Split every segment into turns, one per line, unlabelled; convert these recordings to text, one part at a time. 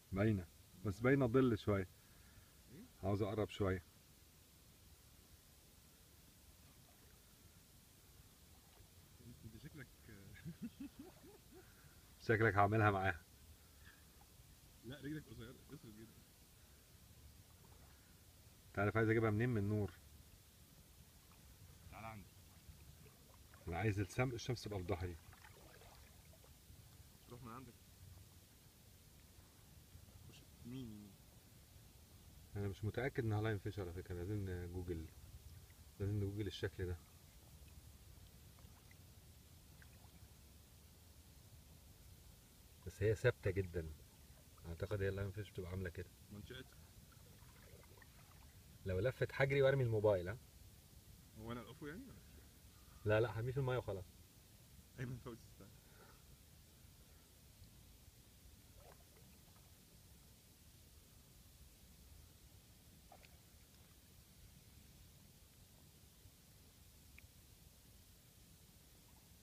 باينه بس باينه ظل شويه عاوز اقرب شويه
انت شكلك
شكلك هعملها معاها
لا رجلك قصيره اسود جدا
انت عارف عايز اجيبها منين من النور
تعالى عندي
انا عايز السم الشمس تبقى في ظهري
روح من عندك خش مين مين
انا مش متاكد انها لاين فيش على فكره لازم نجوجل لازم نجوجل الشكل ده بس هي ثابته جدا اعتقد هي اللاين فيش بتبقى عامله كده
منشأة
لو لفت حجري وارمي الموبايل ها
هو انا اقفه يعني ولا مش فاهم؟
لا لا هرميه في الميه وخلاص
ايمن فوزي استنى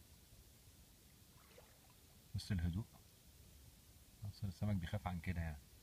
بص الهدوء بص السمك بيخاف عن كده يعني